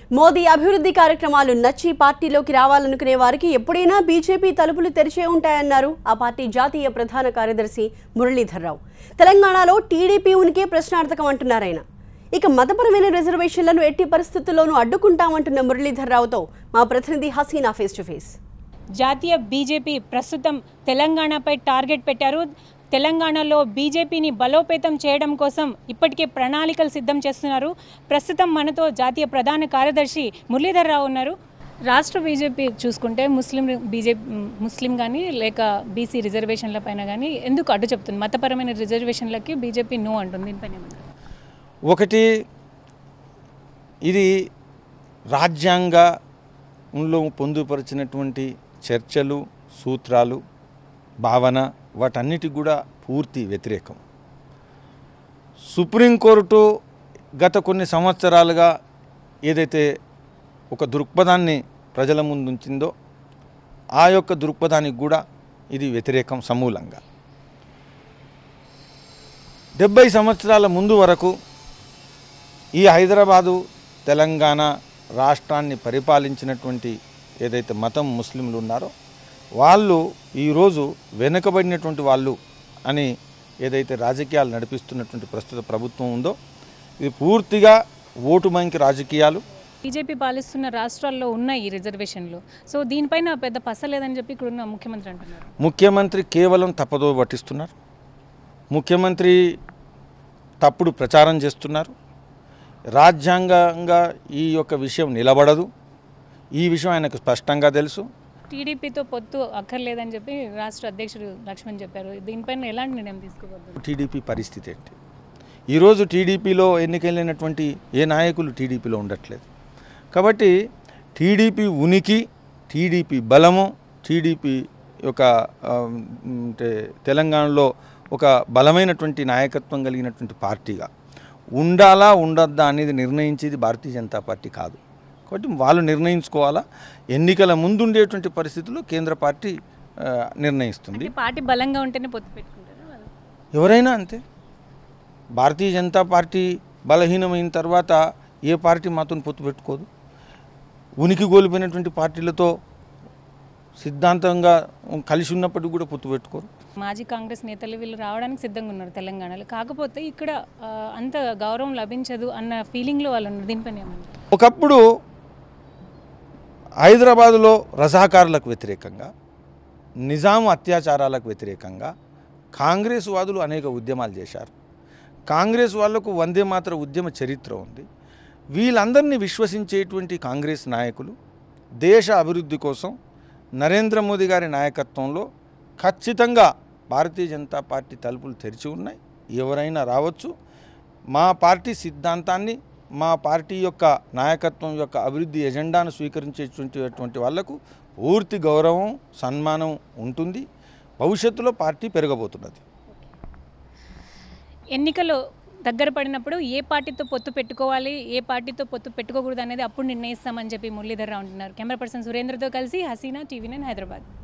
మోదీ అభివృద్ధి కార్యక్రమాలు నచ్చి పార్టీలోకి రావాలనుకునే వారికి ఎప్పుడైనా బీజేపీ తలుపులు తెరిచే ఉంటాయన్నారు ఆ పార్టీ జాతీయ ప్రధాన కార్యదర్శి మురళీధర్రావు తెలంగాణలో టీడీపీ ఉనికే ప్రశ్నార్థకం అంటున్నారు ఆయన ఇక మతపరమైన రిజర్వేషన్లను ఎట్టి పరిస్థితుల్లోనూ అడ్డుకుంటామంటున్న మురళీధర్రావుతో మా ప్రతినిధి హసీనా ఫేస్ టు ఫేస్ జాతీయ బీజేపీ ప్రస్తుతం తెలంగాణపై టార్గెట్ పెట్టారు తెలంగాణలో బీజేపీని బలోపేతం చేయడం కోసం ఇప్పటికే ప్రణాళికలు సిద్ధం చేస్తున్నారు ప్రస్తుతం మనతో జాతీయ ప్రధాన కార్యదర్శి మురళీధర్ రావు ఉన్నారు రాష్ట్ర బీజేపీ చూసుకుంటే ముస్లిం బీజేపీ ముస్లిం కానీ లేక బీసీ రిజర్వేషన్ల పైన కానీ ఎందుకు అడ్డు చెప్తుంది మతపరమైన రిజర్వేషన్లకి బీజేపీ నో అంటుంది దీనిపైన ఏమంటారు? ఒకటి ఇది రాజ్యాంగంలో పొందుపరిచినటువంటి చర్చలు సూత్రాలు భావన వాటన్నిటికి కూడా పూర్తి వ్యతిరేకం సుప్రీంకోర్టు గత కొన్ని సంవత్సరాలుగా ఏదైతే ఒక దృక్పథాన్ని ప్రజల ముందు ఉంచిందో ఆ యొక్క దృక్పథానికి కూడా ఇది వ్యతిరేకం సమూలంగా డెబ్బై సంవత్సరాల ముందు వరకు ఈ హైదరాబాదు తెలంగాణ రాష్ట్రాన్ని పరిపాలించినటువంటి ఏదైతే మతం ముస్లింలు ఉన్నారో వాళ్ళు ఈరోజు వెనుకబడినటువంటి వాళ్ళు అని ఏదైతే రాజకీయాలు నడిపిస్తున్నటువంటి ప్రస్తుత ప్రభుత్వం ఉందో ఇది పూర్తిగా ఓటు బ్యాంక్ రాజకీయాలు బీజేపీ పాలిస్తున్న రాష్ట్రాల్లో ఉన్నాయి ఈ రిజర్వేషన్లు సో దీనిపైన పెద్ద పస లేదని చెప్పి ఇక్కడ ఉన్న ముఖ్యమంత్రి అంటున్నారు ముఖ్యమంత్రి కేవలం తప్పదో పట్టిస్తున్నారు ముఖ్యమంత్రి తప్పుడు ప్రచారం చేస్తున్నారు రాజ్యాంగంగా ఈ యొక్క విషయం నిలబడదు ఈ విషయం ఆయనకు స్పష్టంగా తెలుసు టీడీపీతో పొత్తు అక్కర్లేదని చెప్పి రాష్ట్ర అధ్యక్షుడు లక్ష్మణ్ చెప్పారు దీనిపైన ఎలాంటి నిర్ణయం తీసుకోవద్దు టీడీపీ పరిస్థితి ఏంటి ఈరోజు టీడీపీలో ఎన్నికైనటువంటి ఏ నాయకులు టీడీపీలో ఉండట్లేదు కాబట్టి టీడీపీ ఉనికి టీడీపీ బలము టీడీపీ యొక్క ఆ, అంటే తెలంగాణలో ఒక బలమైనటువంటి నాయకత్వం కలిగినటువంటి పార్టీగా ఉండాలా ఉండద్దా అనేది నిర్ణయించేది భారతీయ జనతా పార్టీ కాదు కాబట్టి వాళ్ళు నిర్ణయించుకోవాలా ఎన్నికల ముందు ఉండేటువంటి పరిస్థితుల్లో కేంద్ర పార్టీ ఆ, నిర్ణయిస్తుంది అంటే పార్టీ బలంగా ఉంటేనే పొత్తు పెట్టుకుంటారు వాళ్ళు. ఎవరైనా అంతే భారతీయ జనతా పార్టీ బలహీనమైన తర్వాత ఏ పార్టీ మాతో పొత్తు పెట్టుకోదు ఉనికి కోల్పోయినటువంటి పార్టీలతో సిద్ధాంతంగా కలిసి ఉన్నప్పటికీ కూడా పొత్తు పెట్టుకోరు మాజీ కాంగ్రెస్ నేతలు వీళ్ళు రావడానికి సిద్ధంగా ఉన్నారు తెలంగాణలో కాకపోతే ఇక్కడ ఆ, అంత గౌరవం లభించదు అన్న ఫీలింగ్లో వాళ్ళు ఉన్నారు దీనిపైన ఏమన్నారు ఒకప్పుడు హైదరాబాదులో రజాకారులకు వ్యతిరేకంగా నిజాం అత్యాచారాలకు వ్యతిరేకంగా కాంగ్రెస్ వాదులు అనేక ఉద్యమాలు చేశారు కాంగ్రెస్ వాళ్లకు వందే మాత్ర ఉద్యమ చరిత్ర ఉంది వీళ్ళందరినీ విశ్వసించేటువంటి కాంగ్రెస్ నాయకులు దేశ అభివృద్ధి కోసం నరేంద్ర మోదీ గారి నాయకత్వంలో ఖచ్చితంగా భారతీయ జనతా పార్టీ తలుపులు తెరిచి ఉన్నాయి ఎవరైనా రావచ్చు మా పార్టీ సిద్ధాంతాన్ని మా పార్టీ యొక్క నాయకత్వం యొక్క అభివృద్ధి ఎజెండాను స్వీకరించేటువంటి వాళ్లకు పూర్తి గౌరవం సన్మానం ఉంటుంది భవిష్యత్తులో పార్టీ పెరగబోతున్నది ఎన్నికలు దగ్గర పడినప్పుడు ఏ పార్టీతో పొత్తు పెట్టుకోవాలి ఏ పార్టీతో పొత్తు పెట్టుకోకూడదు అనేది అప్పుడు నిర్ణయిస్తామని చెప్పి మురళీధర్ రావు అంటున్నారు కెమెరా పర్సన్ సురేంద్రతో కలిసి హసీనా టీవీ నైన్ హైదరాబాద్